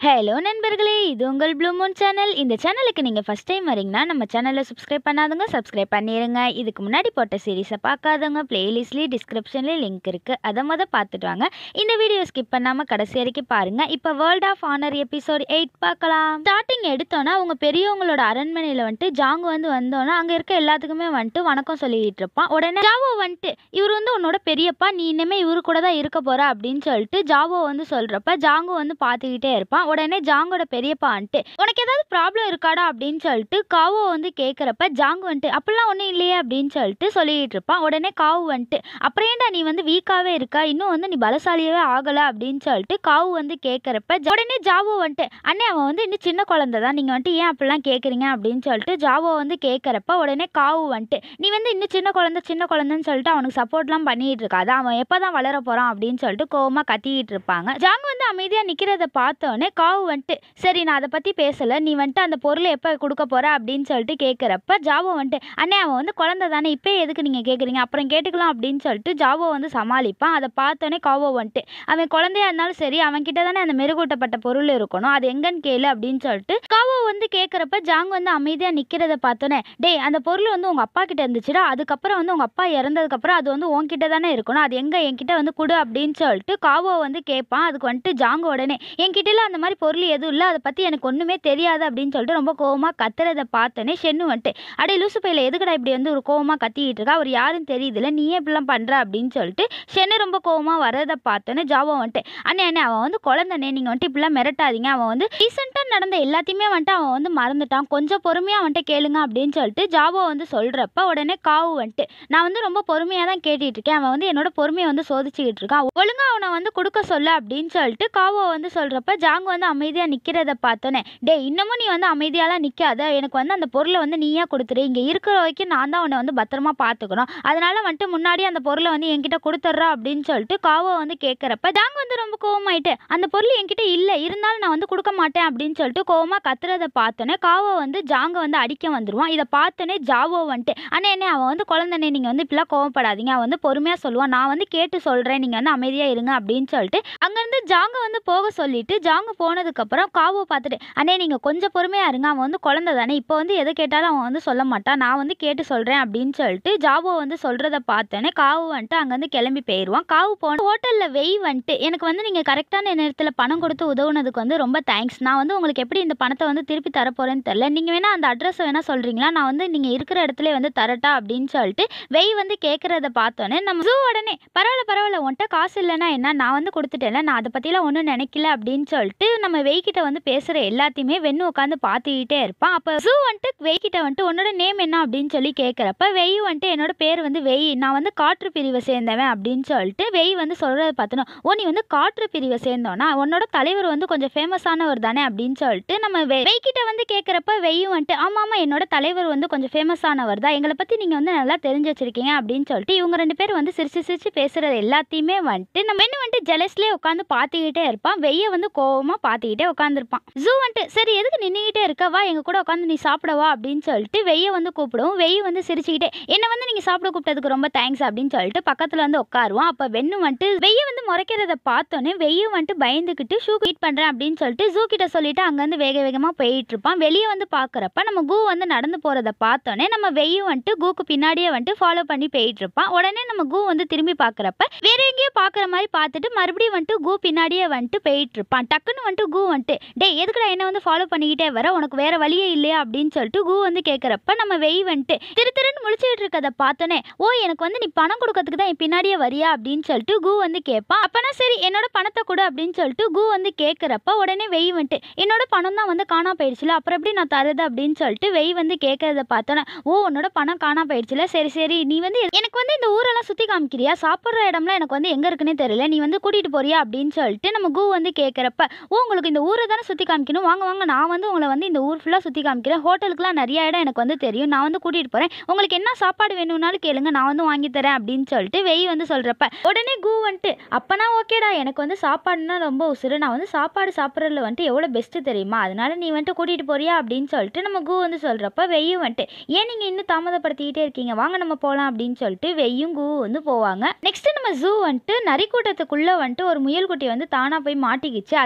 hello நண்பர்களே இது உங்கள் ப்ளூ மூன் சேனல் இந்த சேனலுக்கு நீங்கள் ஃபஸ்ட் டைம் வரீங்கன்னா நம்ம சேனலை சப்ஸ்கிரைப் பண்ணாதவங்க சப்ஸ்கிரைப் பண்ணிடுங்க இதுக்கு முன்னாடி போட்ட சீரிஸை பார்க்காதவங்க பிளேலிஸ்ட்லேயே டிஸ்கிரிப்ஷன்லேயே லிங்க் இருக்குது அதை மொதல் பார்த்துட்டு வாங்க இந்த வீடியோ ஸ்கிப் பண்ணாமல் கடைசி வரைக்கும் பாருங்கள் இப்போ world of honour episode eight பார்க்கலாம் ஸ்டார்டிங் எடுத்தோன்னா அவங்க பெரியவங்களோட அரண்மனையில் வந்துட்டு ஜாங்கு வந்து வந்தோன்னா அங்கே இருக்க எல்லாத்துக்குமே வந்துட்டு வணக்கம் சொல்லிட்டு இருப்பான் உடனே ஜாவோ வந்துட்டு இவர் வந்து உன்னோட பெரியப்பா நீ இனிமே இவரு கூட தான் இருக்க போற அப்படின்னு சொல்லிட்டு ஜாவோ வந்து சொல்றப்ப ஜாங்கு வந்து பார்த்துக்கிட்டே இருப்பான் உடனே ஜாங்கோட பெரியப்பா வந்துட்டு உனக்கு ஏதாவது ப்ராப்ளம் இருக்காடா அப்படின்னு சொல்லிட்டு காவோ வந்து கேட்குறப்ப ஜாங்கு வந்துட்டு அப்படிலாம் ஒன்றும் இல்லையே அப்படின்னு சொல்லிட்டு சொல்லிட்டு இருப்பான் உடனே காவு வந்துட்டு அப்புறம் ஏன்டா நீ வந்து வீக்காவே இருக்கா இன்னும் வந்து நீ பலசாலியாவே ஆகல அப்படின்னு சொல்லிட்டு காவு வந்து கேட்குறப்ப உடனே ஜாவோ வந்துட்டு அண்ணே அவன் வந்து இன்னும் சின்ன குழந்தை தான் நீங்கள் வந்துட்டு ஏன் அப்படிலாம் கேட்குறீங்க அப்படின்னு சொல்லிட்டு ஜாவோ வந்து கேட்குறப்ப உடனே காவு வந்துட்டு நீ வந்து இன்னும் சின்ன குழந்தை சின்ன குழந்தைன்னு சொல்லிட்டு அவனுக்கு சப்போர்ட்லாம் பண்ணிட்டு இருக்காது அவன் எப்போ தான் வளர போகிறான் அப்படின்னு சொல்லிட்டு கோவமா கத்திக்கிட்டு இருப்பாங்க ஜாங் வந்து அமைதியாக நிற்கிறத பார்த்தோன்னே காவு வந்துட்டு சரி நான் அதை பற்றி பேசலை நீ வந்துட்டு அந்த பொருளை எப்போ கொடுக்க போற அப்படின்னு சொல்லிட்டு கேட்குறப்ப ஜாவோ வந்துட்டு அண்ணே அவன் வந்து குழந்தை தானே இப்போ எதுக்கு நீங்கள் கேட்குறீங்க அப்புறம் கேட்டுக்கலாம் அப்படின்னு சொல்லிட்டு ஜாவோ வந்து சமாளிப்பான் அதை பார்த்தோன்னே காவோ வந்துட்டு அவன் குழந்தையா இருந்தாலும் சரி அவன் கிட்ட தானே அந்த மெருகூட்டப்பட்ட பொருள் இருக்கணும் அது எங்கன்னு கேளு அப்படின்னு சொல்லிட்டு காவோ வந்து கேட்குறப்ப ஜாங் வந்து அமைதியாக நிற்கிறத பார்த்தோன்னே டேய் அந்த பொருள் வந்து உங்கள் அப்பா கிட்ட இருந்துச்சுடா அதுக்கப்புறம் வந்து உங்கள் அப்பா இறந்ததுக்கப்புறம் அது வந்து உன்கிட்ட தானே இருக்கணும் அது எங்கே என்கிட்ட வந்து கொடு அப்படின்னு சொல்லிட்டு காவோ வந்து கேட்பான் அதுக்கு வந்துட்டு ஜாங்க உடனே என்கிட்டலாம் அந்த மாதிரி பொருள் எதுவும் இல்லை அதை பற்றி எனக்கு ஒன்றுமே தெரியாது அப்படின்னு சொல்லிட்டு ரொம்ப கோவமாக கத்துறத பார்த்தோன்னே ஷென்னு வந்துட்டு அடே லூசு பையில எதுக்குடா இப்படி வந்து ஒரு கோவமாக கத்திக்கிட்டு இருக்கா அவர் யாருன்னு தெரியுதுல்ல நீ ஏன் இப்படிலாம் பண்ணுற அப்படின்னு சொல்லிட்டு ஷென்னு ரொம்ப கோவமாக வரதை பார்த்தோன்னே ஜாவோ வந்துட்டு அண்ணே அண்ணே அவன் வந்து குழந்தனே நீங்கள் வந்துட்டு இப்படிலாம் மிரட்டாதீங்க அவன் வந்து ரீசெண்டாக நடந்த எல்லாத்தையுமே வந்துட்டு அவன் வந்து மறந்துட்டான் கொஞ்சம் பொறுமையாக வந்துட்டு கேளுங்க அப்படின்னு சொல்லிட்டு ஜாவோ வந்து சொல்கிறப்ப உடனே காவு வந்துட்டு நான் வந்து ரொம்ப பொறுமையாக தான் கேட்டுட்டு இருக்கேன் அவன் வந்து என்னோட பொறுமையை வந்து சோதிச்சுக்கிட்டு இருக்கான் ஒழுங்கா அவனை வந்து கொடுக்க சொல்ல அப்படின்னு சொல்லிட்டு காவோ வந்து சொல்கிறப்ப ஜாங் வந்து அமைதியாக நிற்கிறத பார்த்தோன்னே டே இன்னமும் நீ வந்து அமைதியாலாம் நிற்காத எனக்கு வந்து அந்த பொருளை வந்து நீயா கொடுத்துரு இங்கே இருக்கிற வரைக்கும் நான் தான் உன்னை வந்து பத்திரமா பார்த்துக்கணும் அதனால வந்துட்டு முன்னாடி அந்த பொருளை வந்து என்கிட்ட கொடுத்துட்றா அப்படின்னு சொல்லிட்டு காவோ வந்து கேட்குறப்ப ஜாங் வந்து ரொம்ப கோவமாயிட்டு அந்த பொருள் என்கிட்ட இல்லை இருந்தாலும் நான் வந்து கொடுக்க மாட்டேன் அப்படின்னு சொல்லிட்டு கோவமாக கத்துறத பார்த்தோன்னே காவோ வந்து ஜாங்க வந்து அடிக்க வந்துருவான் இதை பார்த்தோன்னே ஜாவோ வந்துட்டு அண்ணே அண்ணே அவன் வந்து குழந்தைனே நீங்கள் வந்து இப்படிலாம் கோவப்படாதீங்க அவன் வந்து பொறுமையாக சொல்லுவான் நான் வந்து கேட்டு சொல்கிறேன் நீங்கள் வந்து அமைதியாக இருங்க அப்படின்னு சொல்லிட்டு அங்கேருந்து ஜாங்க வந்து போக சொல்லிட்டு ஜாங்க போனதுக்கப்புறம் காவோ பார்த்துட்டு அண்ணே நீங்கள் கொஞ்சம் பொறுமையாக இருங்க அவன் வந்து குழந்தை தானே இப்போ வந்து எதை கேட்டாலும் அவன் வந்து சொல்ல மாட்டான் நான் வந்து கேட்டு சொல்கிறேன் அப்படின்னு சொல்லிட்டு ஜாவோ வந்து சொல்கிறத பார்த்தோன்னே காவு வந்துட்டு அங்கேருந்து கிளம்பி போயிடுவான் காவு போன ஹோட்டலில் வெய் வந்துட்டு எனக்கு வந்து நீங்கள் கரெக்டான நேரத்தில் பணம் கொடுத்து உதவுனதுக்கு வந்து ரொம்ப தேங்க்ஸ் நான் வந்து உங்களுக்கு எப்படி இந்த பணத்தை வந்து திருப்பி தரப்போகிறேன்னு தெரில நீங்கள் வேணால் அந்த அட்ரஸை வேணால் சொல்கிறீங்களா நான் வந்து நீங்கள் இருக்கிற இடத்துல வந்து தரட்டா அப்படின்னு சொல்லிட்டு வெய் வந்து கேட்குறத பார்த்தோன்னே நம்ம ஜூ உடனே பரவாயில்ல பரவாயில்ல உன்ட்ட காசு இல்லைன்னா என்ன நான் வந்து கொடுத்துட்டேன்ல நான் அதை பற்றிலாம் ஒன்றும் நினைக்கல அப்படின்னு சொல்லிட்டு நம்ம வெய்கிட்ட வந்து பேசுகிற எல்லாத்தையுமே வெண்ணு உட்காந்து பார்த்துக்கிட்டே இருப்பான் அப்போ ஜூ வந்துட்டு வெய்கிட்ட வந்துட்டு உன்னோட நேம் என்ன அப்படின்னு சொல்லி கேட்குறப்ப வெய் வந்துட்டு என்னோட பேர் வந்து வெய் நான் வந்து காற்று பிரிவை சேர்ந்தவன் அப்படின்னு சொல்லிட்டு வெய் வந்து சொல்கிறத பார்த்தோன்னா ஓ நீ வந்து காற்று பிரிவை சேர்ந்தோன்னா உன்னோட தலைவர் வந்து கொஞ்சம் ஃபேமஸானவர் தானே அப்படின்னு சொல்லிட்டு நம்ம வெ வெய்கிட்ட வந்து கேட்குறப்ப வெய்யும் வந்துட்டு ஆமாம் ஆமாம் என்னோட தலைவர் வந்து கொஞ்சம் ஃபேமஸானவர் தான் எங்களை பற்றி நீங்கள் வந்து நல்லா தெரிஞ்சு வச்சிருக்கீங்க அப்படின்னு சொல்லிட்டு இவங்க ரெண்டு பேரும் வந்து சிரிச்சு சிரிச்சு பேசுகிறது எல்லாத்தையுமே வந்துட்டு நம்ம என்ன வந்துட்டு ஜெலஸ்லேயே உட்காந்து பார்த்துக்கிட்டே இருப்பான் வெய்ய வந்து கோவமாக பார்த்துக்கிட்டே உட்காந்துருப்பான் ஜூ வந்துட்டு சரி எதுக்கு நின்றுக்கிட்டே இருக்க வா எங்கள் கூட உட்காந்து நீ சாப்பிடவா அப்படின்னு சொல்லிட்டு வெய்ய வந்து கூப்பிடுவோம் வெய்ய வந்து சிரிச்சுக்கிட்டே என்ன வந்து நீங்கள் சாப்பிட கூப்பிட்டதுக்கு ரொம்ப தேங்க்ஸ் அப்படின்னு சொல்லிட்டு பக்கத்தில் வந்து உட்காருவான் அப்போ வெண்ணு வந்துட்டு வெய்ய வந்து முறைக்கிறத பார்த்தோன்னே வெய்ய வந்துட்டு பயந்துக்கிட்டு ஷூ ஹீட் பண்ணுறேன் அப்படின்னு சொல்லிட்டு ஜூ கிட்ட சொல்லிட்டு அங்கேருந்து வேக வேகமாக போயிட்டு இருப்பான் வெளியே வந்து பார்க்குறப்ப நம்ம கூ வந்து நடந்து போகிறத பார்த்தோன்னே நம்ம வெய்யும் வந்துட்டு கூக்கு பின்னாடியே வந்துட்டு ஃபாலோ பண்ணி போயிட்டு இருப்பான் உடனே நம்ம கூ வந்து திரும்பி பார்க்குறப்ப வேற எங்கேயோ பார்க்குற மாதிரி பார்த்துட்டு மறுபடியும் வந்துட்டு கூ பின்னாடியே வந்துட்டு போயிட்டு இருப்பான் டக்குன்னு வந்துட்டு கூ வந்துட்டு டேய் எதுக்குடா என்ன வந்து ஃபாலோ பண்ணிக்கிட்டே வர உனக்கு வேற வழியே இல்லையா அப்படின்னு சொல்லிட்டு கூ வந்து கேட்குறப்ப நம்ம வெய் வந்துட்டு திரு திருன்னு முழிச்சுக்கிட்டு இருக்கதை பார்த்தோன்னே ஓ எனக்கு வந்து நீ பணம் கொடுக்கறதுக்கு தான் என் பின்னாடியே வரியா அப்படின்னு சொல்லிட்டு கூ வந்து கேட்பான் அப்பனா சரி என்னோட பணத்தை கொடு அப்படின்னு சொல்லிட்டு கூ வந்து கேட்குறப்ப உடனே வெய் வந்துட்டு என்னோட பணம் தான் வந்து காணா போயிடுச்சுல அப்புறம் எப்படி நான் தருது அப்படின்னு சொல்லிட்டு வெய் வந்து கேட்கறத பார்த்தோன்னே ஓ உன்னோட பணம் காணா போயிடுச்சுல சரி சரி நீ வந்து எனக்கு வந்து இந்த ஊரெல்லாம் சுற்றி காமிக்கிறியா சாப்பிட்ற இடம்லாம் எனக்கு வந்து எங்கே இருக்குன்னே தெரியல நீ வந்து கூட்டிகிட்டு போறியா அப்படின்னு சொல்லிட்டு நம்ம கூ வந்து கேட்குறப்ப ஓ உங்களுக்கு இந்த ஊரை தானே சுற்றி காமிக்கணும் வாங்க வாங்க நான் வந்து உங்களை வந்து இந்த ஊர் ஃபுல்லாக சுற்றி காமிக்கிறேன் ஹோட்டலுக்குலாம் நிறைய இடம் எனக்கு வந்து தெரியும் நான் வந்து கூட்டிகிட்டு போகிறேன் உங்களுக்கு என்ன சாப்பாடு வேணும்னாலும் கேளுங்க நான் வந்து வாங்கி தரேன் அப்படின்னு சொல்லிட்டு வெய் வந்து சொல்கிறப்ப உடனே கூ வந்துட்டு அப்பனா ஓகேடா எனக்கு வந்து சாப்பாடுனா ரொம்ப உசுறு நான் வந்து சாப்பாடு சாப்பிட்றதுல வந்துட்டு எவ்வளோ பெஸ்ட்டு தெரியுமா அதனால நீ வந்துட்டு கூட்டிகிட்டு போறியா அப்படின்னு சொல்லிட்டு நம்ம கூ வந்து சொல்கிறப்ப வெய்யும் வந்துட்டு ஏன் நீங்கள் இன்னும் தாமதப்படுத்திக்கிட்டே இருக்கீங்க வாங்க நம்ம போகலாம் அப்படின்னு சொல்லிட்டு வெய்யும் கூ வந்து போவாங்க நெக்ஸ்ட் நம்ம ஜூ வந்துட்டு நரிக்கூட்டத்துக்குள்ளே வந்துட்டு ஒரு முயல்குட்டி வந்து தானாக போய் மாட்டிக்கிச்சு அது வந்து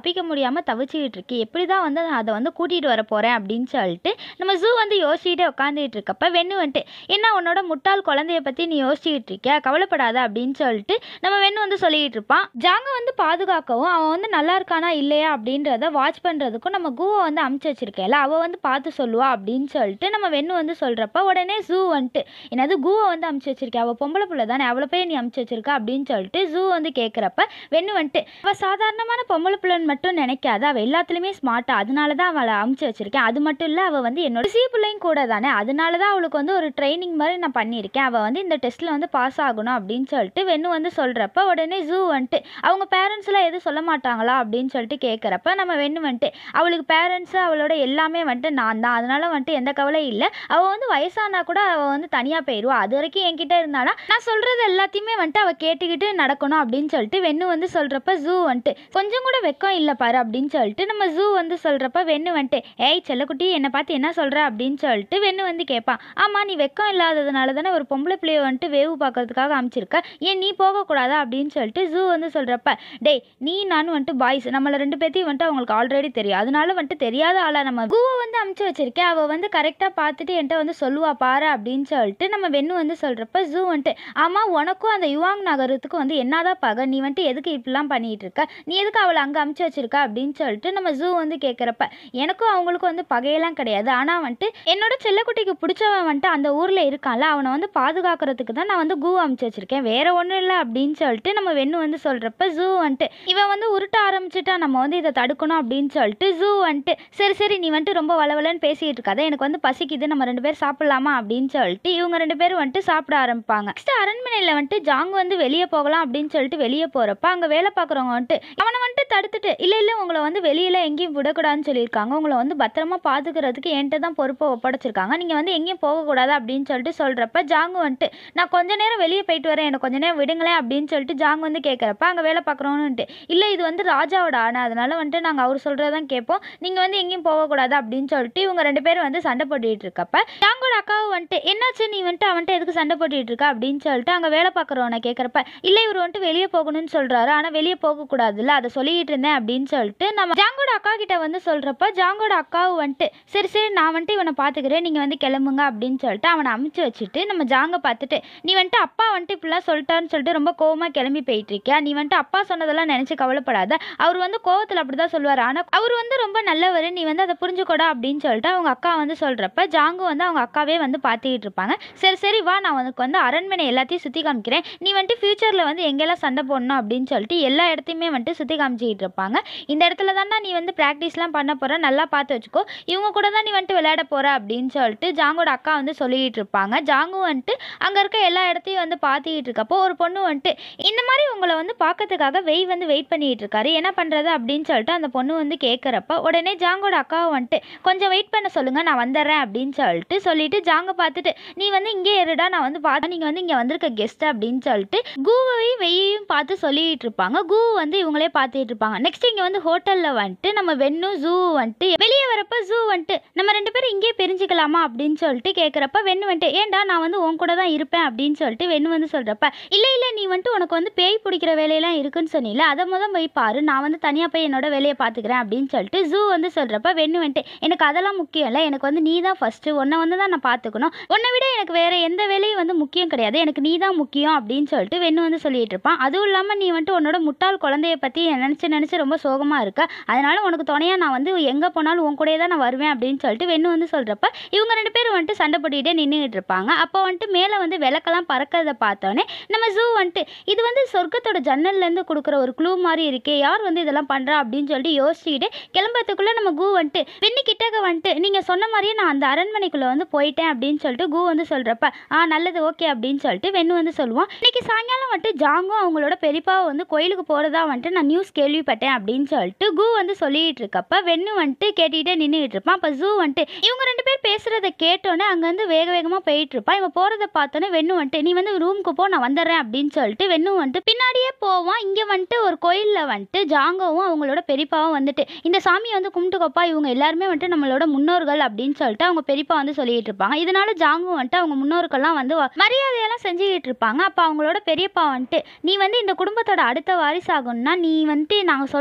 தப்பிக்க முடியாமல் தவிச்சிக்கிட்டு இருக்கு எப்படி தான் வந்து அதை வந்து கூட்டிகிட்டு வர போகிறேன் அப்படின்னு சொல்லிட்டு நம்ம ஜூ வந்து யோசிச்சுட்டே உட்காந்துட்டு இருக்கப்ப வெண்ணு வந்துட்டு என்ன உன்னோட முட்டாள் குழந்தைய பற்றி நீ யோசிச்சுக்கிட்டு இருக்கியா கவலைப்படாத அப்படின்னு சொல்லிட்டு நம்ம வெண்ணு வந்து சொல்லிக்கிட்டு இருப்பான் ஜாங்க வந்து பாதுகாக்கவும் அவன் வந்து நல்லா இருக்கானா இல்லையா அப்படின்றத வாட்ச் பண்ணுறதுக்கும் நம்ம கூவை வந்து அமுச்சு வச்சிருக்கேன்ல அவள் வந்து பார்த்து சொல்லுவா அப்படின்னு சொல்லிட்டு நம்ம வெண்ணு வந்து சொல்கிறப்ப உடனே ஜூ வந்துட்டு என்னது கூவை வந்து அமுச்சு வச்சிருக்கேன் அவள் பொம்பளை பிள்ளை தானே அவளை போய் நீ அமுச்சு வச்சிருக்க அப்படின்னு சொல்லிட்டு ஜூ வந்து கேட்குறப்ப வெண்ணு வந்துட்டு அவள் சாதாரணமான பொம்பளை பிள்ளைன்னு மட்டும் நினைக்காத அவள் எல்லாத்துலேயுமே ஸ்மார்ட்டா அதனால தான் அவளை அமுச்சு வச்சிருக்கேன் அது மட்டும் இல்லை அவள் வந்து என்னோட சி பிள்ளையும் கூட தானே அதனால தான் அவளுக்கு வந்து ஒரு ட்ரைனிங் மாதிரி நான் பண்ணியிருக்கேன் அவள் வந்து இந்த டெஸ்ட்டில் வந்து பாஸ் ஆகணும் அப்படின்னு சொல்லிட்டு வெண்ணு வந்து சொல்கிறப்ப உடனே ஜூ வந்துட்டு அவங்க பேரண்ட்ஸ்லாம் எதுவும் சொல்ல மாட்டாங்களா அப்படின்னு சொல்லிட்டு கேட்குறப்ப நம்ம வெண்ணு வந்துட்டு அவளுக்கு பேரண்ட்ஸு அவளோட எல்லாமே வந்துட்டு நான் தான் அதனால வந்துட்டு எந்த கவலையும் இல்லை அவள் வந்து வயசானா கூட அவள் வந்து தனியாக போயிடுவா அது வரைக்கும் என்கிட்ட இருந்தானா நான் சொல்கிறது எல்லாத்தையுமே வந்துட்டு அவள் கேட்டுக்கிட்டு நடக்கணும் அப்படின்னு சொல்லிட்டு வெண்ணு வந்து சொல்கிறப்ப ஜூ வந்துட்டு கொஞ்சம் கூட வெக்கம் இல்லை பாரு அப்படின்னு சொல்லிட்டு நம்ம ஜூ வந்து சொல்கிறப்ப வெண்ணு வந்துட்டு ஏய் செல்லக்குட்டி என்னை பார்த்து என்ன சொல்கிற அப்படின்னு சொல்லிட்டு வெண்ணு வந்து கேட்பான் ஆமாம் நீ வெக்கம் இல்லாததுனால தானே ஒரு பொம்பளை பிள்ளைய வந்துட்டு வேவு பார்க்கறதுக்காக அனுப்பிச்சிருக்க ஏன் நீ போகக்கூடாதா அப்படின்னு சொல்லிட்டு ஜூ வந்து சொல்கிறப்ப டேய் நீ நானும் வந்துட்டு பாய்ஸ் நம்மள ரெண்டு பேர்த்தையும் வந்துட்டு அவங்களுக்கு ஆல்ரெடி தெரியும் அதனால வந்துட்டு தெரியாத ஆளா நம்ம கூவை வந்து அமுச்சு வச்சிருக்கேன் அவள் வந்து கரெக்டாக பார்த்துட்டு என்கிட்ட வந்து சொல்லுவா பாரு அப்படின்னு சொல்லிட்டு நம்ம வெண்ணு வந்து சொல்கிறப்ப ஜூ வந்துட்டு ஆமாம் உனக்கும் அந்த யுவாங் நகரத்துக்கும் வந்து என்னதான் பகை நீ வந்துட்டு எதுக்கு இப்படிலாம் பண்ணிட்டு இருக்க நீ எதுக்கு அவளை அங்கே அமுச்சு வச்சிருக்க அப்படின்னு சொல்லிட்டு நம்ம ஜூ வந்து கேட்குறப்ப எனக்கும் அவங்களுக்கும் வந்து பகையெல்லாம் கிடையாது ஆனால் வந்துட்டு என்னோட செல்லக்குட்டிக்கு பிடிச்சவன் வந்துட்டு அந்த ஊரில் இருக்கான்ல அவனை வந்து பாதுகாக்கிறதுக்கு தான் நான் வந்து கூ அமுச்சு வச்சிருக்கேன் வேற ஒன்றும் இல்லை அப்படின்னு சொல்லிட்டு நம்ம வெண்ணு வந்து சொல்கிறப்ப ஜூ வந்துட்டு இவன் வந்து உருட்ட ஆரம்பிச்சிட்டா நம்ம வந்து இதை தடுக்கணும் அப்படின்னு சொல்லிட்டு ஜூ வந்துட்டு சரி சரி நீ வந்துட்டு ரொம்ப வளவலன்னு பேசிகிட்டு இருக்காத எனக்கு வந்து பசிக்குது நம்ம ரெண்டு பேர் சாப்பிடலாமா அப்படின்னு சொல்லிட்டு இவங்க ரெண்டு பேரும் வந்துட்டு சாப்பிட ஆரம்பிப்பாங்க நெக்ஸ்ட் அரண்மனையில் வந்துட்டு ஜாங் வந்து வெளியே போகலாம் அப்படின்னு சொல்லிட்டு வெளியே போகிறப்ப அங்கே வேலை பார்க்குறவங்க வந்துட்டு அவனை வந்துட்டு தடுத்துட்டு இல்லை இல்லை உங்களை வந்து வெளியில் எங்கேயும் விடக்கூடாதுன்னு சொல்லியிருக்காங்க உங்களை வந்து பத்திரமா பார்த்துக்கிறதுக்கு என்கிட்ட தான் பொறுப்பை ஒப்படைச்சிருக்காங்க நீங்கள் வந்து எங்கேயும் போகக்கூடாது அப்படின்னு சொல்லிட்டு சொல்கிறப்ப ஜாங் வந்துட்டு நான் கொஞ்ச நேரம் வெளியே போயிட்டு வரேன் எனக்கு கொஞ்ச நேரம் விடுங்களேன் அப்படின்னு சொல்லிட்டு ஜாங் வந்து கேட்குறப்ப அங்கே வேலை பார்க்குறோன்னுட்டு இல்லை இது வந்து ராஜாவோட ஆணை அதனால வந்துட்டு நாங்கள் அவர் சொல்கிறதான் கேட்போம் நீங்கள் வந்து எங்கேயும் போகக்கூடாது அப்படின்னு சொல்லிட்டு இவங்க ரெண்டு பேரும் வந்து சண்டை போட்டுட்டு இருக்கப்ப ஜாங்கோட அக்காவும் வந்துட்டு என்னாச்சு நீ வந்துட்டு அவன்ட்டு எதுக்கு சண்டை போட்டுட்டு இருக்க அப்படின்னு சொல்லிட்டு அங்கே வேலை பார்க்குறவனை கேட்குறப்ப இல்லை இவர் வந்துட்டு வெளியே போகணும்னு சொல்கிறாரு ஆனால் வெளியே போகக்கூடாதுல்ல அதை சொல்லிட்டு இருந்தேன் அப்படின்னு சொல்லிட்டு நம்ம ஜாங்கோட அக்கா கிட்ட வந்து சொல்கிறப்ப ஜாங்கோட அக்காவும் வந்துட்டு சரி சரி நான் வந்துட்டு இவனை பார்த்துக்கிறேன் நீங்கள் வந்து கிளம்புங்க அப்படின்னு சொல்லிட்டு அவனை அமுச்சு வச்சுட்டு நம்ம ஜாங்க பார்த்துட்டு நீ வந்துட்டு அப்பா வந்துட்டு இப்படிலாம் சொல்லிட்டான்னு சொல்லிட்டு ரொம்ப கோவமாக கிளம்பி போயிட்டு இருக்கியா நீ வந்துட்டு அப்பா சொன்னதெல்லாம் நினச்சி கவலைப்படாத அவர் வந்து கோவத்தில் அப்படி தான் சொல்லுவார் ஆனால் அவர் வந்து ரொம்ப நல்லவர் நீ வந்து அதை புரிஞ்சுக்கூடா அப்படின்னு சொல்லிட்டு அவங்க அக்கா வந்து சொல்கிறப்ப ஜாங்கு வந்து அவங்க அக்காவே வந்து பார்த்துக்கிட்டு இருப்பாங்க சரி சரி வா நான் உனக்கு வந்து அரண்மனை எல்லாத்தையும் சுற்றி காமிக்கிறேன் நீ வந்துட்டு ஃப்யூச்சரில் வந்து எங்கெல்லாம் சண்டை போடணும் அப்படின்னு சொல்லிட்டு எல்லா இடத்தையுமே வந்துட்டு சுற்றி காமிச்சிக்கிட்டு இருப்பாங்க இந்த இடத்துல தான்டா நீ வந்து ப்ராக்டிஸ்லாம் பண்ண போகிற நல்லா பார்த்து வச்சுக்கோ இவங்க கூட தான் நீ வந்துட்டு விளையாட போகிற அப்படின்னு சொல்லிட்டு ஜாங்கோட அக்கா வந்து சொல்லிக்கிட்டு இருப்பாங்க ஜாங்கு வந்துட்டு அங்கே இருக்க எல்லா இடத்தையும் வந்து பார்த்துக்கிட்டு இருக்கப்போ ஒரு பொண்ணு வந்துட்டு இந்த மாதிரி உங்களை வந்து பார்க்கறதுக்காக வெய் வந்து வெயிட் பண்ணிட்டு இருக்காரு என்ன பண்ணுறது அப்படின்னு சொல்லிட்டு அந்த பொண்ணு வந்து கேட்குறப்ப உடனே ஜாங்கோட அக்காவை வந்துட்டு கொஞ்சம் வெயிட் பண்ண சொல்லுங்க நான் வந்துடுறேன் அப்படின்னு சொல்லிட்டு சொல்லிட்டு ஜாங்க பார்த்துட்டு நீ வந்து இங்கே இருடா நான் வந்து பார்த்தா நீங்கள் வந்து இங்கே வந்திருக்க கெஸ்ட் அப்படின்னு சொல்லிட்டு கூவையும் வெய்யையும் பார்த்து சொல்லிட்டு இருப்பாங்க கூ வந்து இவங்களே பார்த்துட்டு இருப்பாங்க நெக்ஸ்ட் இங்கே வந்து ஹோட்டலில் வந்துட்டு நம்ம வெண்ணும் ஜூ வந்துட்டு வெளியே வரப்ப ஜூ வந்துட்டு நம்ம ரெண்டு பேரும் இங்கேயே பிரிஞ்சுக்கலாமா அப்படின்னு சொல்லிட்டு கேட்குறப்ப வெண்ணு வந்துட்டு ஏன்டா நான் வந்து உன் கூட தான் இருப்பேன் அப்படின்னு சொல்லிட்டு வெண்ணு வந்து சொல்கிறப்ப இல்லை இல்லை நீ வந்துட்டு உனக்கு வந்து பேய் பிடிக்கிற வேலையெல்லாம் இருக்குன்னு சொன்னில அதை முதல் போய் பாரு நான் வந்து தனியாக போய் என்னோட வேலையை பார்த்துக்கிறேன் அப்படின்னு சொல்லிட்டு ஜூ வந்து சொல்கிறப்ப வெண்ணு வந்துட்டு எனக்கு அதெல்லாம் முக்கியம் இல்லை எனக்கு வந்து நீ தான் ஃபஸ்ட்டு உன்னை வந்து தான் நான் பார்த்துக்கணும் உன்னை விட எனக்கு வேறு எந்த வேலையும் வந்து முக்கியம் கிடையாது எனக்கு நீ தான் முக்கியம் அப்படின்னு சொல்லிட்டு வெண்ணு வந்து சொல்லிட்டு இருப்பான் அதுவும் இல்லாமல் நீ வந்துட்டு உன்னோட முட்டாள் குழந்தைய பற்றி நினச்சி நினச்சி ரொம்ப சோகமாக இருக்க அதனால உனக்கு துணையாக நான் வந்து எங்கே போனாலும் உன் கூடயே தான் நான் வருவேன் அப்படின்னு சொல்லிட்டு வெண்ணு வந்து சொல்கிறப்ப இவங்க ரெண்டு பேரும் வந்துட்டு சண்டை போட்டுக்கிட்டே நின்றுட்டு இருப்பாங்க அப்போ வந்துட்டு மேலே வந்து விளக்கெல்லாம் பறக்கிறத பார்த்தோன்னே நம்ம ஜூ வந்துட்டு இது வந்து சொர்க்கத்தோட ஜன்னல்லேருந்து கொடுக்குற ஒரு க்ளூ மாதிரி இருக்கே யார் வந்து இதெல்லாம் பண்ணுறா அப்படின்னு சொல்லிட்டு யோசிச்சுக்கிட்டு கிளம்புறதுக்குள்ளே நம்ம கூ வந்துட்டு வெண்ணி கிட்டக்க வந்துட்டு நீங்கள் சொன்ன மாதிரியே நான் அந்த அரண்மனைக்குள்ளே வந்து போயிட்டேன் அப்படின்னு சொல்லிட்டு கூ வந்து சொல்கிறப்ப ஆ நல்லது ஓகே அப்படின்னு சொல்லிட்டு வெண்ணு வந்து சொல்லுவான் இன்னைக்கு சாயங்காலம் வந்துட்டு ஜாங்கும் அவங்களோட பெரியப்பாவை வந்து கோயிலுக்கு போகிறதா வந்துட்டு நான் நியூஸ் கேள்விப்பட்டேன் அப்படின்னு சொல்லிட்டு கூ வந்து சொல்லிட்டு இருக்கப்ப வெண்ணு வந்துட்டு கேட்டுக்கிட்டே நின்றுட்டு இருப்பான் அப்போ ஜூ வந்துட்டு இவங்க ரெண்டு பேர் பேசுகிறத கேட்டோன்னே அங்கேருந்து வேக வேகமாக போயிட்டு இருப்பான் இவன் போகிறத பார்த்தோன்னே வெண்ணு வந்துட்டு நீ வந்து ரூமுக்கு போ நான் வந்துடுறேன் அப்படின்னு சொல்லிட்டு வெண்ணு வந்துட்டு பின்னாடியே போவான் இங்கே வந்துட்டு ஒரு கோயிலில் வந்துட்டு ஜாங்கவும் அவங்களோட பெரியப்பாவும் வந்துட்டு இந்த சாமியை வந்து கும்பிட்டுக்கோப்பா இவங்க எல்லாருமே வந்துட்டு நம்மளோட முன்னோர்கள் அப்படின்னு சொல்லிட்டு அவங்க பெரியப்பா வந்து சொல்லிட்டு இருப்பாங்க இதனால ஜாங்கு வந்துட்டு அவங்க முன்னோர்கள்லாம் வந்து வ- மரியாதையெல்லாம் செஞ்சுக்கிட்டு இருப்பாங்க அப்போ அவங்களோட பெரியப்பா வந்துட்டு நீ வந்து இந்த குடும்பத்தோட அடுத்த வாரிசாகணும்னா நீ வந்துட்டு நாங்கள் சொல்கிற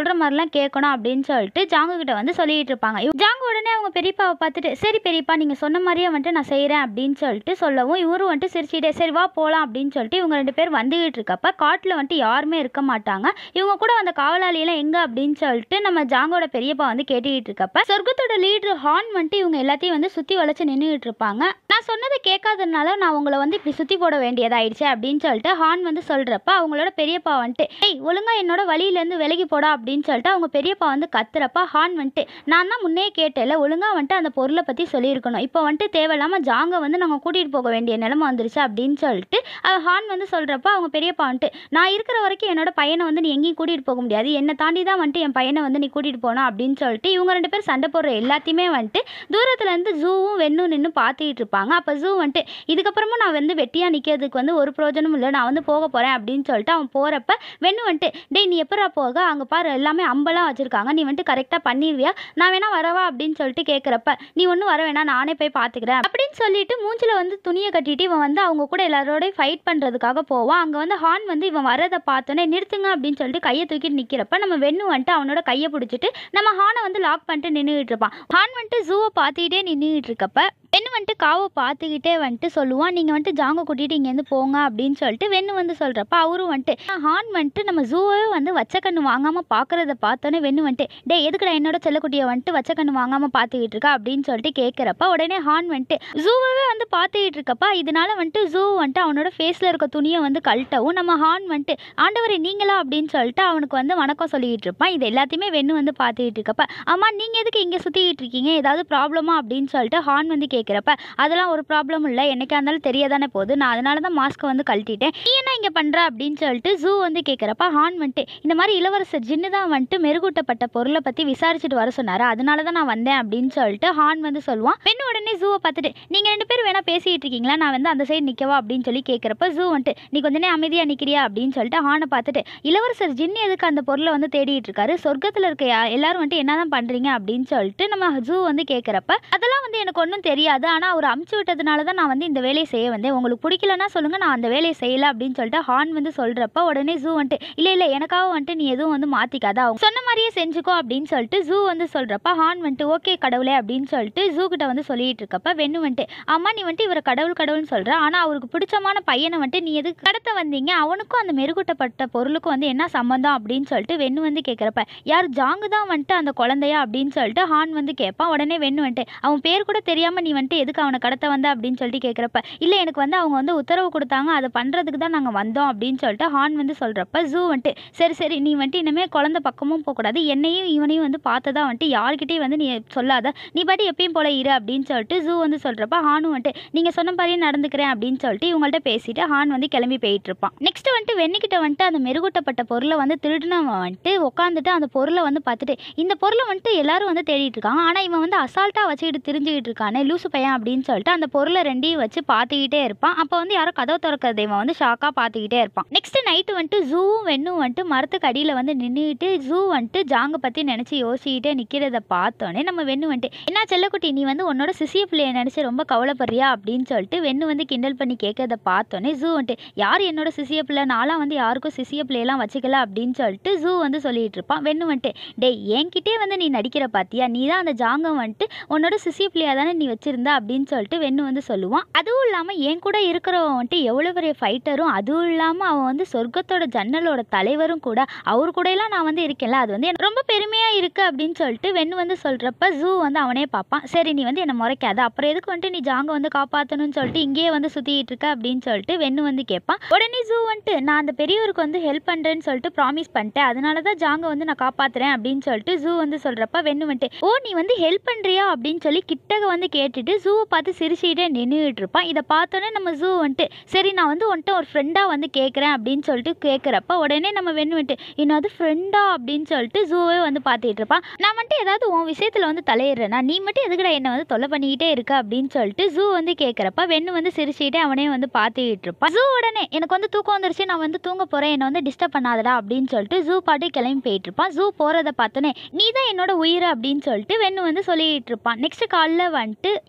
சொல்கிற மாதிரிலாம் கேட்கணும் அப்படின்னு சொல்லிட்டு ஜாங்கு கிட்ட வந்து சொல்லிட்டு இருப்பாங்க இவ- ஜாங்கு உடனே அவங்க பெரியப்பாவை பார்த்துட்டு சரி பெரியப்பா நீங்கள் சொன்ன மாதிரியே வந்துட்டு நான் செய்கிறேன் அப்படின்னு சொல்லிட்டு சொல்லவும் இவரும் வந்துட்டு சிரிச்சிட்டே சரி வா போகலாம் அப்படின்னு சொல்லிட்டு இவங்க ரெண்டு பேர் வந்துகிட்டு இருக்கப்ப காட்டில் வந்துட்டு யாருமே இருக்க மாட்டாங்க இவங்க கூட வந்த காவலாளியெல்லாம் எங்கே அப்படின்னு சொல்லிட்டு நம்ம ஜாங்கோட பெரியப்பா வந்து கேட்டுக்கிட்டு இருக்கப்ப சொர்க்கத்தோட லீடர் ஹார்ன் வந்துட்டு இவங்க எல்லாத்தையும் வந்து சுற்றி வளைச்சு நின்றுட்டு இருப்பாங்க நான் சொன்னதை கேட்காதனால நான் உங்களை வந்து இப்படி சுற்றி போட வேண்டியதாயிடுச்சு அப்படின்னு சொல்லிட்டு ஹார்ன் வந்து சொல்கிறப்ப அவங்களோட பெரியப்பா வந்துட்டு ஏய் ஒழுங்கா என்னோட வழியிலேருந்து விலகி போடா அப்படின்னு சொல்லிட்டு அவங்க பெரியப்பா வந்து கத்துறப்ப ஹார்ன் வந்துட்டு நான் தான் முன்னே கேட்டேல ஒழுங்கா வந்துட்டு அந்த பொருளை பற்றி சொல்லியிருக்கணும் இப்போ வந்துட்டு தேவையில்லாமல் ஜாங்க வந்து நாங்கள் கூட்டிகிட்டு போக வேண்டிய நிலைமை வந்துருச்சு அப்படின்னு சொல்லிட்டு அவ ஹார்ன் வந்து சொல்கிறப்ப அவங்க பெரியப்பா வந்துட்டு நான் இருக்கிற வரைக்கும் என்னோட பையனை வந்து நீ எங்கேயும் கூட்டிகிட்டு போக முடியாது என்னை தாண்டி தான் வந்துட்டு என் பையனை வந்து நீ கூட்டிகிட்டு போகணும் அப்படின்னு சொல்லிட்டு இவங்க ரெண்டு பேர் சண்டை போடுற எல்லாத்தையுமே வந்துட்டு தூரத்துல இருந்து ஜூவும் வெண்ணும் நின்று பார்த்துக்கிட்டு இருப்பாங்க அப்போ ஜூ வந்துட்டு இதுக்கப்புறமும் நான் வந்து வெட்டியாக நிற்கிறதுக்கு வந்து ஒரு பிரயோஜனமும் இல்லை நான் வந்து போக போகிறேன் அப்படின்னு சொல்லிட்டு அவன் போகிறப்ப வெண்ணு வந்துட்டு டேய் நீ எப்பரா போக அங்கே பாரு எல்லாமே அம்பெல்லாம் வச்சுருக்காங்க நீ வந்துட்டு கரெக்டாக பண்ணிடுவியா நான் வேணா வரவா அப்படின்னு சொல்லிட்டு கேட்குறப்ப நீ ஒன்றும் வர வேணாம் நானே போய் பார்த்துக்கிறேன் அப்படின்னு சொல்லிட்டு மூஞ்சில வந்து துணியை கட்டிட்டு இவன் வந்து அவங்க கூட எல்லாரோடய ஃபைட் பண்ணுறதுக்காக போவான் அங்கே வந்து ஹார்ன் வந்து இவன் வரதை பார்த்தோன்னே நிறுத்துங்க அப்படின்னு சொல்லிட்டு கையை தூக்கிட்டு நிற்கிறப்ப நம்ம வெண்ணு வந்துட்டு அவனோட கையை பிடிச்சிட்டு நம்ம ஹானை வந்து லாக் பண்ணிட்டு நின்றுட்டு இருப்பான் ஹான் வந்துட்டு ஜூவை பார்த்துக்கிட்டே நின்றுட்டு இருக்கப்ப வெண்ணு வந்துட்டு காவை பார்த்துக்கிட்டே வந்துட்டு சொல்லுவான் நீங்கள் வந்துட்டு ஜாங்க கூட்டிகிட்டு இங்கேருந்து போங்க அப்படின்னு சொல்லிட்டு வெண்ணு வந்து சொல்கிறப்ப அவரும் வந்துட்டு ஹான் வந்துட்டு நம்ம ஜூவே வந்து வச்ச கண்ணு வாங்காமல் பார்க்குறத பார்த்தோன்னே வெண்ணு வந்துட்டு டே எதுக்குடா என்னோட செல்லக்குட்டியை வந்துட்டு வச்ச கண்ணு வாங்காமல் பார்த்துக்கிட்டு இருக்கா அப்படின்னு சொல்லிட்டு கேட்குறப்ப உடனே ஹான் வந்துட்டு ஜூவே வந்து பார்த்துக்கிட்டு இருக்கப்ப இதனால வந்துட்டு ஜூ வந்துட்டு அவனோட ஃபேஸில் இருக்க துணியை வந்து கழட்டவும் நம்ம ஹான் வந்துட்டு ஆண்டவரே நீங்களா அப்படின்னு சொல்லிட்டு அவனுக்கு வந்து வணக்கம் சொல்லிக்கிட்டு இருப்பான் இது எல்லாத்தையுமே வெண்ணு வந்து பார்த்துக்கிட்டு இருக்கப்ப அம்மா நீங்கள் எதுக்கு இங்கே சுற்றிக்கிட்டு இருக்கீங்க ஏதாவது ப்ராப்ளமா அப்படின்னு சொல்லிட்டு ஹார்ன் வந்து கேட்குறப்ப அதெல்லாம் ஒரு ப்ராப்ளம் இல்லை என்னைக்கா இருந்தாலும் தெரியதானே போகுது நான் அதனால தான் மாஸ்க்கை வந்து கழட்டிட்டேன் நீ என்ன இங்கே பண்ணுற அப்படின்னு சொல்லிட்டு ஜூ வந்து கேட்குறப்ப ஹார்ன் வந்துட்டு இந்த மாதிரி இளவரசர் ஜின்னு தான் வந்துட்டு மெருகூட்டப்பட்ட பொருளை பற்றி விசாரிச்சுட்டு வர சொன்னார் அதனால தான் நான் வந்தேன் அப்படின்னு சொல்லிட்டு ஹார்ன் வந்து சொல்லுவான் பெண்ணு உடனே ஜூவை பார்த்துட்டு நீங்கள் ரெண்டு பேரும் வேணா பேசிக்கிட்டு இருக்கீங்களா நான் வந்து அந்த சைடு நிற்கவா அப்படின்னு சொல்லி கேட்குறப்ப ஜூ வந்துட்டு நீ கொஞ்ச நேரம் அமைதியாக நிற்கிறியா அப்படின்னு சொல்லிட்டு ஹானை பார்த்துட்டு இளவரசர் ஜின்னு எதுக்கு அந்த பொருளை வந்து தேடிட்டு இருக்காரு சொர்க்கத்தில் இருக்க யா- எல்லாரும் வந்துட்டு என்னதான் பண்றீங்க அப்படின்னு சொல்லிட்டு நம்ம ஜூ வந்து கேட்குறப்ப அதெல்லாம் வந்து எனக்கு ஒன்றும் தெரியாது ஆனால் அவர் அமுச்சு விட்டதுனால தான் நான் வந்து இந்த வேலையை செய்ய வந்தேன் உங்களுக்கு பிடிக்கலன்னா சொல்லுங்க நான் அந்த வேலையை செய்யல அப்படின்னு சொல்லிட்டு ஹார்ன் வந்து சொல்றப்ப உடனே ஜூ வந்துட்டு இல்லை இல்லை எனக்காக வந்துட்டு நீ எதுவும் வந்து மாத்திக்காத அவங்க சொன்ன மாதிரியே செஞ்சுக்கோ அப்படின்னு சொல்லிட்டு ஜூ வந்து சொல்றப்ப ஹார்ன் வந்துட்டு ஓகே கடவுளே அப்படின்னு சொல்லிட்டு ஜூ கிட்ட வந்து சொல்லிட்டு இருக்கப்ப வெண்ணு வந்துட்டு அம்மா நீ வந்துட்டு இவரை கடவுள் கடவுள்னு சொல்ற ஆனால் அவருக்கு பிடிச்சமான பையனை வந்துட்டு நீ எதுக்கு கடத்த வந்தீங்க அவனுக்கும் அந்த மெருகூட்டப்பட்ட பொருளுக்கும் வந்து என்ன சம்மந்தம் அப்படின்னு சொல்லிட்டு வெண்ணு வந்து கேட்குறப்ப யார் ஜாங்கு தான் வந்துட்டு அந்த குழந்தையா அப்படின்னு சொல்லிட்டு ஹான் வந்து கேட்பான் உடனே வெண்ணு வந்துட்டு அவன் பேர் கூட தெரியாமல் நீ வந்துட்டு எதுக்கு அவனை கடத்த வந்த அப்படின்னு சொல்லிட்டு கேட்குறப்ப இல்லை எனக்கு வந்து அவங்க வந்து உத்தரவு கொடுத்தாங்க அதை பண்ணுறதுக்கு தான் நாங்கள் வந்தோம் அப்படின்னு சொல்லிட்டு ஹான் வந்து சொல்கிறப்ப ஜூ வந்துட்டு சரி சரி நீ வந்துட்டு இனிமேல் குழந்தை பக்கமும் போகக்கூடாது என்னையும் இவனையும் வந்து பார்த்ததா வந்துட்டு யார்கிட்டயும் வந்து நீ சொல்லாத நீ பாட்டி எப்பயும் போல இரு அப்படின்னு சொல்லிட்டு ஜூ வந்து சொல்கிறப்ப ஹானும் வந்துட்டு நீங்கள் சொன்ன மாதிரியே நடந்துக்கிறேன் அப்படின்னு சொல்லிட்டு இவங்கள்ட்ட பேசிட்டு ஹான் வந்து கிளம்பி போயிட்டு இருப்பான் நெக்ஸ்ட் வந்துட்டு வெண்ணிக்கிட்ட வந்துட்டு அந்த மெருகூட்டப்பட்ட பொருளை வந்து திருடினவன் வந்துட்டு உட்காந்துட்டு அந்த பொருளை வந்து பார்த்துட்டு இந்த பொருளை வந்துட்டு எல்லாரும் வந்து தேடிட்டு இருக்காங்க ஆனால் இவன் வந்து அசால்ட்டாக வச்சுக்கிட்டு திரிஞ்சுக்கிட்டு இருக்கானே லூசு பையன் அப்படின்னு சொல்லிட்டு அந்த பொருளை ரெண்டையும் வச்சு பார்த்துக்கிட்டே இருப்பான் அப்போ வந்து யாரோ கதவு திறக்கிறத இவன் வந்து ஷாக்காக பார்த்துக்கிட்டே இருப்பான் நெக்ஸ்ட் நைட்டு வந்துட்டு ஜூவும் வெண்ணும் வந்துட்டு மரத்துக்கு அடியில் வந்து நின்றுட்டு ஜூ வந்துட்டு ஜாங்க பற்றி நினச்சி யோசிச்சுக்கிட்டே நிற்கிறத பார்த்தோன்னே நம்ம வெண்ணு வந்துட்டு என்ன செல்லக்குட்டி நீ வந்து உன்னோட சிசிய பிள்ளைய நினச்சி ரொம்ப கவலைப்படுறியா அப்படின்னு சொல்லிட்டு வெண்ணு வந்து கிண்டல் பண்ணி கேட்கறத பார்த்தோன்னே ஜூ வந்துட்டு யார் என்னோட சிசிய பிள்ளை நான்லாம் வந்து யாருக்கும் சிசிய பிள்ளையெல்லாம் வச்சுக்கல அப்படின்னு சொல்லிட்டு ஜூ வந்து சொல்லிட்டு இருப்பான் வெண்ணு வந்துட்டு டேய் என்கிட்டே வந்து நீ நடிக்கிற பாத்தியா நீ தான் அந்த ஜாங்கம் வந்துட்டு உன்னோட சிசிய பிள்ளையா தானே நீ வச்சிருந்த அப்படின்னு சொல்லிட்டு வெண்ணு வந்து சொல்லுவான் அதுவும் இல்லாமல் என் கூட இருக்கிறவன் வந்துட்டு எவ்வளோ பெரிய ஃபைட்டரும் அதுவும் இல்லாமல் அவன் வந்து சொர்க்கத்தோட ஜன்னலோட தலைவரும் கூட அவர் கூடலாம் நான் வந்து இருக்கேன்ல அது வந்து எனக்கு ரொம்ப பெருமையாக இருக்கு அப்படின்னு சொல்லிட்டு வெண்ணு வந்து சொல்கிறப்ப ஜூ வந்து அவனே பார்ப்பான் சரி நீ வந்து என்னை முறைக்காத அப்புறம் எதுக்கு வந்துட்டு நீ ஜாங்க வந்து காப்பாற்றணும்னு சொல்லிட்டு இங்கேயே வந்து சுற்றிட்டு இருக்க அப்படின்னு சொல்லிட்டு வெண்ணு வந்து கேட்பான் உடனே ஜூ வந்துட்டு நான் அந்த பெரியவருக்கு வந்து ஹெல்ப் பண்ணுறேன்னு சொல்லிட்டு ப்ராமிஸ் பண்ணிட்டேன் அதனால தான் ஜாங்க வந்து நான் காப்பாற்றுறேன் அப்படின்னு சொல்லிட்டு ஜூ வந்து சொல்கிறப்ப வெண்ணு வந்துட்டு ஓ நீ வந்து ஹெல்ப் பண்ணுறியா அப்படின்னு சொல்லி கிட்டக வந்து கேட்டுட்டு ஜூவை பார்த்து சிரிச்சுக்கிட்டே நின்றுட்டு இருப்பான் இதை பார்த்தோன்னே நம்ம ஜூ வந்துட்டு சரி நான் வந்து உன்ட்ட ஒரு ஃப்ரெண்டாக வந்து கேட்குறேன் அப்படின்னு சொல்லிட்டு கேட்குறப்ப உடனே நம்ம வெண்ணு வந்துட்டு என்னது ஃப்ரெண்டா அப்படின்னு சொல்லிட்டு ஜூவே வந்து பார்த்துட்டு இருப்பான் நான் மட்டும் ஏதாவது உன் விஷயத்தில் வந்து தலையிடுறேன்னா நீ மட்டும் எதுக்குடா என்னை வந்து தொல்லை பண்ணிக்கிட்டே இருக்க அப்படின்னு சொல்லிட்டு ஜூ வந்து கேட்குறப்ப வெண்ணு வந்து சிரிச்சுக்கிட்டே அவனே வந்து பார்த்துக்கிட்டு இருப்பான் ஜூ உடனே எனக்கு வந்து தூக்கம் வந்துருச்சு நான் வந்து தூங்க போகிறேன் என்னை வந்து டிஸ்டர்ப் பண்ணாதடா அப்படின்னு சொல்லிட்டு ஜூ பாட்டு கிளம்பி போயிட்டு இருப்பான் ஜூ போகிறத பார்த்தோன்னே நீ தான் என்னோட உயிர் அப்படின்னு சொல்லிட்டு வெண்ணு வந்து சொல்லிட்டு இருப்பான் நெக்ஸ்ட் காலைல வந்துட்டு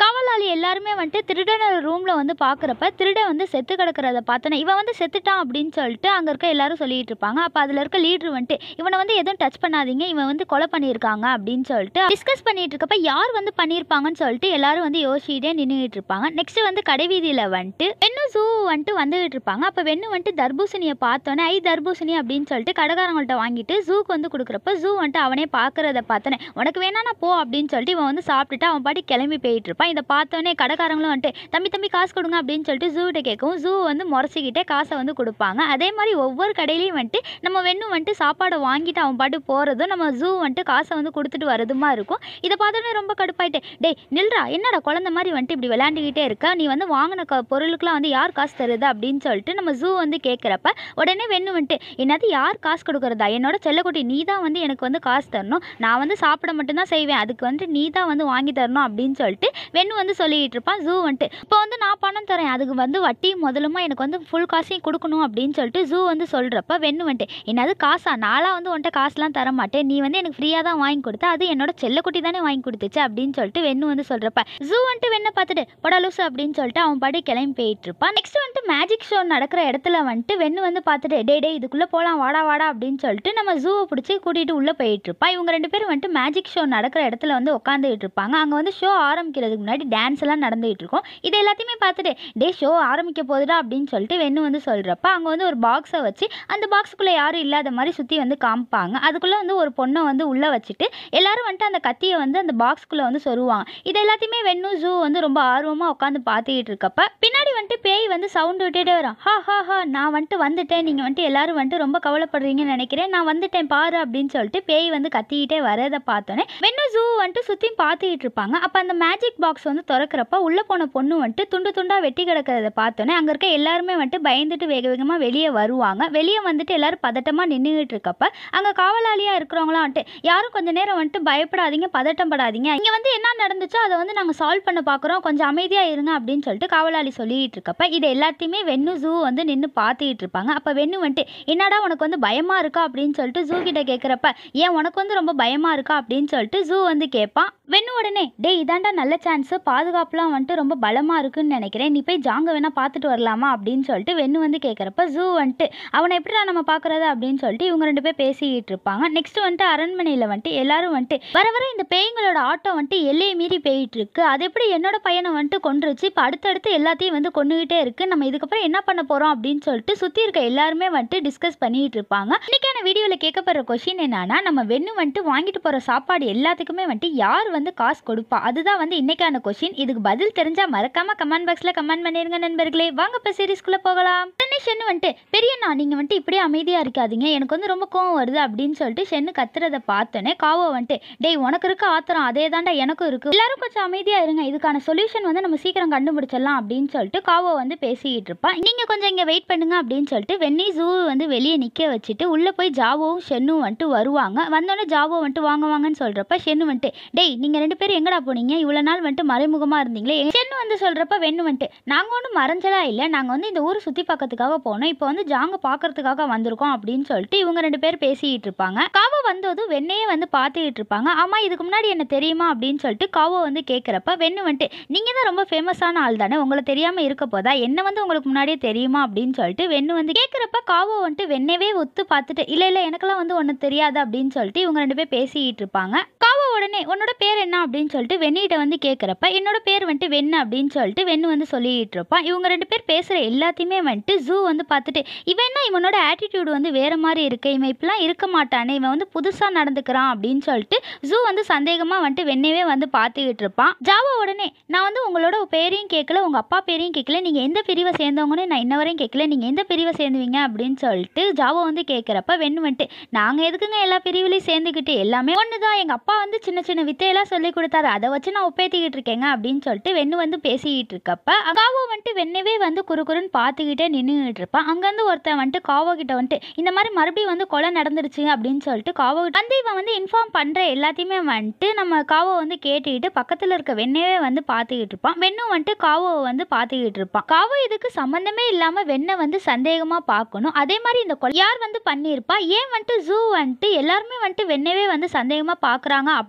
காவலாளி எல்லாருமே வந்துட்டு திருடனோட ரூமில் வந்து பார்க்குறப்ப திருடன் வந்து செத்து கிடக்கிறத பார்த்தோன்னே இவன் வந்து செத்துட்டான் அப்படின்னு சொல்லிட்டு அங்கே இருக்க எல்லாரும் சொல்லிட்டு இருப்பாங்க அப்போ அதில் இருக்க லீடர் வந்துட்டு இவனை வந்து எதுவும் டச் பண்ணாதீங்க இவன் வந்து கொலை பண்ணியிருக்காங்க அப்படின்னு சொல்லிட்டு டிஸ்கஸ் பண்ணிட்டு இருக்கப்ப யார் வந்து பண்ணியிருப்பாங்கன்னு சொல்லிட்டு எல்லாரும் வந்து யோசிச்சுட்டே நின்றுட்டு இருப்பாங்க நெக்ஸ்ட் வந்து கடைவீதியில் வந்துட்டு வெண்ணு ஜூ வந்துட்டு வந்துகிட்டு இருப்பாங்க அப்போ வெண்ணு வந்துட்டு தர்பூசணியை பார்த்தோன்னே ஐ தர்பூசணி அப்படின்னு சொல்லிட்டு கடைக்காரங்கள்ட்ட வாங்கிட்டு ஜூக்கு வந்து கொடுக்குறப்ப ஜூ வந்துட்டு அவனே பார்க்கறத பார்த்தோன்னே உனக்கு வேணா நான் போ அப்படின்னு சொல்லிட்டு இவன் வந்து சாப்பிட்டுட்டு அவன் பாட்டி கிளம்பி போயிட்டு இருப்பான் இதை பார்த்தோன்னே கடைக்காரங்களும் வந்துட்டு தம்பி தம்பி காசு கொடுங்க அப்படின்னு சொல்லிட்டு ஜூகிட்ட கேட்கவும் ஜூ வந்து முறைச்சிக்கிட்டே காசை வந்து கொடுப்பாங்க அதே மாதிரி ஒவ்வொரு கடையிலையும் வந்துட்டு நம்ம வெண்ணும் வந்துட்டு சாப்பாடை வாங்கிட்டு அவன் பாட்டு போகிறதும் நம்ம ஜூ வந்துட்டு காசை வந்து கொடுத்துட்டு வரதுமா இருக்கும் இதை பார்த்தோன்னே ரொம்ப கடுப்பாயிட்டு டேய் நில்றா என்னடா குழந்த மாதிரி வந்துட்டு இப்படி விளையாண்டுக்கிட்டே இருக்க நீ வந்து வாங்கின க பொருளுக்குலாம் வந்து யார் காசு தருது அப்படின்னு சொல்லிட்டு நம்ம ஜூ வந்து கேட்குறப்ப உடனே வெண்ணு வந்துட்டு என்னது யார் காசு கொடுக்குறதா என்னோட செல்லக்குட்டி நீ தான் வந்து எனக்கு வந்து காசு தரணும் நான் வந்து சாப்பிட மட்டும்தான் செய்வேன் அதுக்கு வந்துட்டு நீ தான் வந்து வாங்கி தரணும் அப்படின்னு சொல்லிட்டு வெண்ணு வந்து சொல்லிட்டு இருப்பான் ஜூ வந்துட்டு இப்போ வந்து நான் பணம் தரேன் அதுக்கு வந்து வட்டி முதலுமா எனக்கு வந்து ஃபுல் காசையும் கொடுக்கணும் அப்படின்னு சொல்லிட்டு ஜூ வந்து சொல்கிறப்ப வெண்ணு வந்துட்டு என்னது காசா நாளாக வந்து உன்ட்ட காசுலாம் தர மாட்டேன் நீ வந்து எனக்கு ஃப்ரீயாக தான் வாங்கி கொடுத்த அது என்னோட செல்லக்குட்டி தானே வாங்கி கொடுத்துச்சு அப்படின்னு சொல்லிட்டு வெண்ணு வந்து சொல்கிறப்ப ஜூ வந்துட்டு வெண்ணை பார்த்துட்டு படா லூசு அப்படின்னு சொல்லிட்டு அவன் பாடி கிளம்பி போயிட்டு இருப்பான் நெக்ஸ்ட் வந்துட்டு மேஜிக் ஷோ நடக்கிற இடத்துல வந்துட்டு வெண்ணு வந்து பார்த்துட்டு டே டே இதுக்குள்ளே போகலாம் வாடா வாடா அப்படின்னு சொல்லிட்டு நம்ம ஜூவை பிடிச்சி கூட்டிகிட்டு உள்ளே போயிட்டு இருப்பான் இவங்க ரெண்டு பேரும் வந்துட்டு மேஜிக் ஷோ நடக்கிற இடத்துல வந்து உட்காந்துக்கிட்டு இருப்பாங்க அங்கே வந்து ஷோ ஆரம்பிக்கிறதுக்கு முன்னாடி டான்ஸ் எல்லாம் நடந்துகிட்டு இருக்கும் இது எல்லாத்தையுமே பார்த்துட்டு டே ஷோ ஆரம்பிக்க போகுதுடா அப்படின்னு சொல்லிட்டு வெண்ணு வந்து சொல்கிறப்ப அங்கே வந்து ஒரு பாக்ஸை வச்சு அந்த பாக்ஸுக்குள்ளே யாரும் இல்லாத மாதிரி சுற்றி வந்து காமிப்பாங்க அதுக்குள்ளே வந்து ஒரு பொண்ணை வந்து உள்ளே வச்சுட்டு எல்லாரும் வந்துட்டு அந்த கத்தியை வந்து அந்த பாக்ஸ்குள்ளே வந்து சொருவாங்க இது எல்லாத்தையுமே வெண்ணு ஜூ வந்து ரொம்ப ஆர்வமாக உட்காந்து பார்த்துக்கிட்டு இருக்கப்ப பின்னாடி வந்துட்டு பேய் வந்து சவுண்டு விட்டுட்டே வரும் ஹா ஹா ஹா நான் வந்துட்டு வந்துட்டேன் நீங்கள் வந்துட்டு எல்லாரும் வந்துட்டு ரொம்ப கவலைப்படுறீங்கன்னு நினைக்கிறேன் நான் வந்துட்டேன் பாரு அப்படின்னு சொல்லிட்டு பேய் வந்து கத்திக்கிட்டே வரதை பார்த்தோன்னே வெண்ணு ஜூ வந்துட்டு சுற்றியும் பார்த்துக்கிட்டு இருப்பாங்க அப்போ அந்த மேஜிக் பாக்ஸ் வந்து திறக்கிறப்ப உள்ளே போன பொண்ணு வந்துட்டு துண்டு துண்டாக வெட்டி கிடக்கிறத பார்த்தோன்னே அங்கே இருக்க எல்லாருமே வந்துட்டு பயந்துட்டு வேக வேகமாக வெளியே வருவாங்க வெளியே வந்துட்டு எல்லாரும் பதட்டமாக நின்றுக்கிட்டு இருக்கப்ப அங்கே காவலாளியாக இருக்கிறவங்களாம் வந்துட்டு யாரும் கொஞ்ச நேரம் வந்துட்டு பயப்படாதீங்க பதட்டம் படாதீங்க இங்கே வந்து என்ன நடந்துச்சோ அதை வந்து நாங்கள் சால்வ் பண்ண பார்க்குறோம் கொஞ்சம் அமைதியாக இருங்க அப்படின்னு சொல்லிட்டு காவலாளி சொல்லிட்டு இருக்கப்ப இது எல்லாத்தையுமே வெண்ணு ஜூ வந்து நின்று பார்த்துக்கிட்டு இருப்பாங்க அப்போ வெண்ணு வந்துட்டு என்னடா உனக்கு வந்து பயமாக இருக்கா அப்படின்னு சொல்லிட்டு ஜூ கிட்ட கேட்குறப்ப ஏன் உனக்கு வந்து ரொம்ப பயமாக இருக்கா அப்படின்னு சொல்லிட்டு ஜூ வந்து கேட்பான் வெண்ணு உடனே டேய் இதாண்டா நல்ல சான்ஸு பாதுகாப்புலாம் வந்துட்டு ரொம்ப பலமாக இருக்குன்னு நினைக்கிறேன் நீ போய் ஜாங்க வேணா பார்த்துட்டு வரலாமா அப்படின்னு சொல்லிட்டு வெண்ணு வந்து கேட்குறப்ப ஜூ வந்துட்டு அவனை எப்படிடா நம்ம பார்க்குறது அப்படின்னு சொல்லிட்டு இவங்க ரெண்டு பேர் பேசிக்கிட்டு இருப்பாங்க நெக்ஸ்ட் வந்துட்டு அரண்மனையில் வந்துட்டு எல்லாரும் வந்துட்டு வர வர இந்த பேய்களோட ஆட்டம் வந்துட்டு எல்லையை மீறி போயிட்டு இருக்கு அது எப்படி என்னோட பையனை வந்துட்டு கொண்டுருச்சு இப்போ அடுத்தடுத்து எல்லாத்தையும் வந்து கொண்டுகிட்டே இருக்கு நம்ம இதுக்கப்புறம் என்ன பண்ண போகிறோம் அப்படின்னு சொல்லிட்டு சுற்றி இருக்க எல்லாருமே வந்துட்டு டிஸ்கஸ் பண்ணிட்டு இருப்பாங்க இன்னைக்கான வீடியோவில் கேட்கப்படுற கொஷின் என்னன்னா நம்ம வெண்ணு வந்துட்டு வாங்கிட்டு போகிற சாப்பாடு எல்லாத்துக்குமே வந்துட்டு யார் வந்து காசு கொடுப்பா அதுதான் வந்து இன்னைக்கான கொஷின் இதுக்கு பதில் தெரிஞ்சால் மறக்காம கமெண்ட் பாக்ஸில் கமெண்ட் பண்ணிருங்க நண்பர்களே வாங்க இப்போ சீரிஸ்குள்ளே போகலாம் உடனே ஷென்னு வந்துட்டு பெரியண்ணா நீங்கள் வந்துட்டு இப்படியே அமைதியாக இருக்காதீங்க எனக்கு வந்து ரொம்ப கோவம் வருது அப்படின்னு சொல்லிட்டு ஷென்னு கத்துறதை பார்த்தோன்னே காவோ வந்துட்டு டேய் உனக்கு இருக்க ஆத்திரம் அதே தாண்டா எனக்கும் இருக்கு எல்லாரும் கொஞ்சம் அமைதியாக இருங்க இதுக்கான சொல்யூஷன் வந்து நம்ம சீக்கிரம் கண்டுபிடிச்சிடலாம் அப்படின்னு சொல்லிட்டு காவோ வந்து பேசிக்கிட்டு இருப்பான் நீங்கள் கொஞ்சம் இங்கே வெயிட் பண்ணுங்க அப்படின்னு சொல்லிட்டு வெண்ணி ஜூ வந்து வெளியே நிற்க வச்சுட்டு உள்ளே போய் ஜாவோவும் ஷென்னும் வந்துட்டு வருவாங்க வந்தோடனே ஜாவோ வந்துட்டு வாங்க வாங்கன்னு சொல்கிறப்ப ஷென்னு வந்துட்டு டேய் நீங்கள் ரெண்டு பேரும் எங்கடா போனீங்க இவ்வளோ நாள் வந்துட்டு மறைமுகமாக இருந்தீங்களே ஷென்னு வந்து சொல்கிறப்ப வெண்ணு வந்துட்டு நாங்கள் ஒன்றும் மறைஞ்சலா இல்லை நாங்கள் வந்து இந்த ஊர் சுற்றி பார்க்கறதுக்காக போனோம் இப்போ வந்து ஜாங்க பார்க்கறதுக்காக வந்திருக்கோம் அப்படின்னு சொல்லிட்டு இவங்க ரெண்டு பேர் பேசிக்கிட்டு இருப்பாங்க காவோ வந்ததும் வெண்ணையே வந்து பார்த்துக்கிட்டு இருப்பாங்க ஆமாம் இதுக்கு முன்னாடி என்ன தெரியுமா அப்படின்னு சொல்லிட்டு காவோ வந்து கேட்குறப்ப வெண்ணு வந்துட்டு நீங்கள் தான் ரொம்ப ஃபேமஸான ஆள் தானே உங்களை தெரியாமல் இருக்க போதா என்ன வந்து உங்களுக்கு முன்னாடியே தெரியுமா அப்படின்னு சொல்லிட்டு வெண்ணு வந்து கேட்குறப்ப காவோ வந்துட்டு வெண்ணவே ஒத்து பார்த்துட்டு இல்லை இல்லை எனக்கெல்லாம் வந்து ஒன்று தெரியாது அப்படின்னு சொல்லிட்டு இவங்க ரெண்டு பேர் பேசிக்கிட்டு இருப்பாங்க காவோ உடனே உன்னோட பேர் என்ன அப்படின்னு சொல்லிட்டு வெண்ணிகிட்ட வந்து கேட்குறப்ப என்னோட பேர் வந்துட்டு வெண்ணு அப்படின்னு சொல்லிட்டு வெண்ணு வந்து சொல்லிட்டு இருப்பான் இவங்க ரெண்டு பேர் பேசுகிற எல்லாத்தையுமே வந்துட்டு ஜூ வந்து பார்த்துட்டு இவன் என்ன இவனோட ஆட்டிடியூட் வந்து வேற மாதிரி இருக்கு இவன் இப்படிலாம் இருக்க மாட்டானே இவன் வந்து புதுசாக நடந்துக்கிறான் அப்படின்னு சொல்லிட்டு ஜூ வந்து சந்தேகமாக வந்துட்டு வெண்ணவே வந்து பார்த்துக்கிட்டு இருப்பான் ஜாவா உடனே நான் வந்து உங்களோட பேரையும் கேட்கல உங்கள் அப்பா பேரையும் கேட்கல நீங்கள் எந்த பிரிவை சேர்ந்தவங்கன்னு நான் இன்ன வரையும் கேட்கல நீங்கள் எந்த பிரிவை சேர்ந்துவீங்க அப்படின்னு சொல்லிட்டு ஜாவா வந்து கேட்குறப்ப வெண்ணு வந்துட்டு நாங்கள் எதுக்குங்க எல்லா பிரிவுலையும் சேர்ந்துக்கிட்டு எல்லாமே ஒன்று தான் எங்கள் அப்பா வந்து சின்ன சின்ன வித்தையெல்லாம் சொல்லி கொடுத்தாரு அதை வச்சு நான் ஒப்பேத்திக்கிட்டு இருக்கேங்க அப்படின்னு சொல்லிட்டு வெண்ணு வந்து பேசிக்கிட்டு இருக்கப்ப காவோ வந்துட்டு வெண்ணவே வந்து குறுகுறுன்னு பார்த்துக்கிட்டே நின்றுக்கிட்டு இருப்பான் அங்கேருந்து ஒருத்தன் வந்துட்டு காவோ கிட்ட வந்துட்டு இந்த மாதிரி மறுபடியும் வந்து கொலை நடந்துருச்சு அப்படின்னு சொல்லிட்டு காவோ கிட்ட வந்து இவன் வந்து இன்ஃபார்ம் பண்ணுற எல்லாத்தையுமே வந்துட்டு நம்ம காவோ வந்து கேட்டுக்கிட்டு பக்கத்தில் இருக்க வெண்ணவே வந்து பார்த்துக்கிட்டு இருப்பான் வெண்ணும் வந்துட்டு காவோவை வந்து பார்த்துக்கிட்டு இருப்பான் காவோ இதுக்கு சம்மந்தமே இல்லாமல் வெண்ணை வந்து சந்தேகமாக பார்க்கணும் அதே மாதிரி இந்த கொலை யார் வந்து பண்ணியிருப்பா ஏன் வந்துட்டு ஜூ வந்துட்டு எல்லாருமே வந்துட்டு வெண்ணவே வந்து சந்தேகமாக பார்க்குறாங்க அப்படி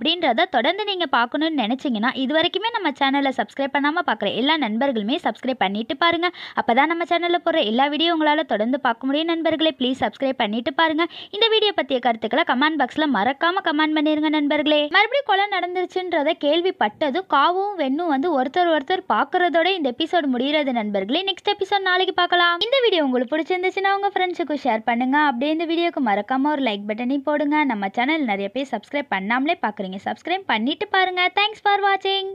அப்படின்றத தொடர்ந்து நீங்கள் பார்க்கணுன்னு நினச்சிங்கன்னா இது வரைக்குமே நம்ம சேனலை சப்ஸ்கிரைப் பண்ணாமல் பார்க்குற எல்லா நண்பர்களுமே சப்ஸ்கிரைப் பண்ணிட்டு பாருங்கள் அப்போ தான் நம்ம சேனலில் போடுற எல்லா வீடியோ உங்களால் தொடர்ந்து பார்க்க முடியும் நண்பர்களே ப்ளீஸ் சப்ஸ்கிரைப் பண்ணிட்டு பாருங்கள் இந்த வீடியோ பற்றிய கருத்துக்களை கமெண்ட் பாக்ஸில் மறக்காமல் கமெண்ட் பண்ணிருங்க நண்பர்களே மறுபடியும் கொலை நடந்துருச்சுன்றத கேள்விப்பட்டதும் காவும் வெண்ணும் வந்து ஒருத்தர் ஒருத்தர் பார்க்குறதோட இந்த எபிசோடு முடிகிறது நண்பர்களே நெக்ஸ்ட் எபிசோட் நாளைக்கு பார்க்கலாம் இந்த வீடியோ உங்களுக்கு பிடிச்சிருந்துச்சுன்னா உங்கள் ஃப்ரெண்ட்ஸுக்கும் ஷேர் பண்ணுங்கள் அப்படியே இந்த வீடியோக்கு மறக்காமல் ஒரு லைக் பட்டனையும் போடுங்க நம்ம சேனல் நிறைய பேர் சப்ஸ்கிரைப் பண்ணாமலே பார்க்குறீங்க சப்ஸ்கிரைப் பண்ணிட்டு பாருங்கள் தேங்க்ஸ் ஃபார் வாட்சிங்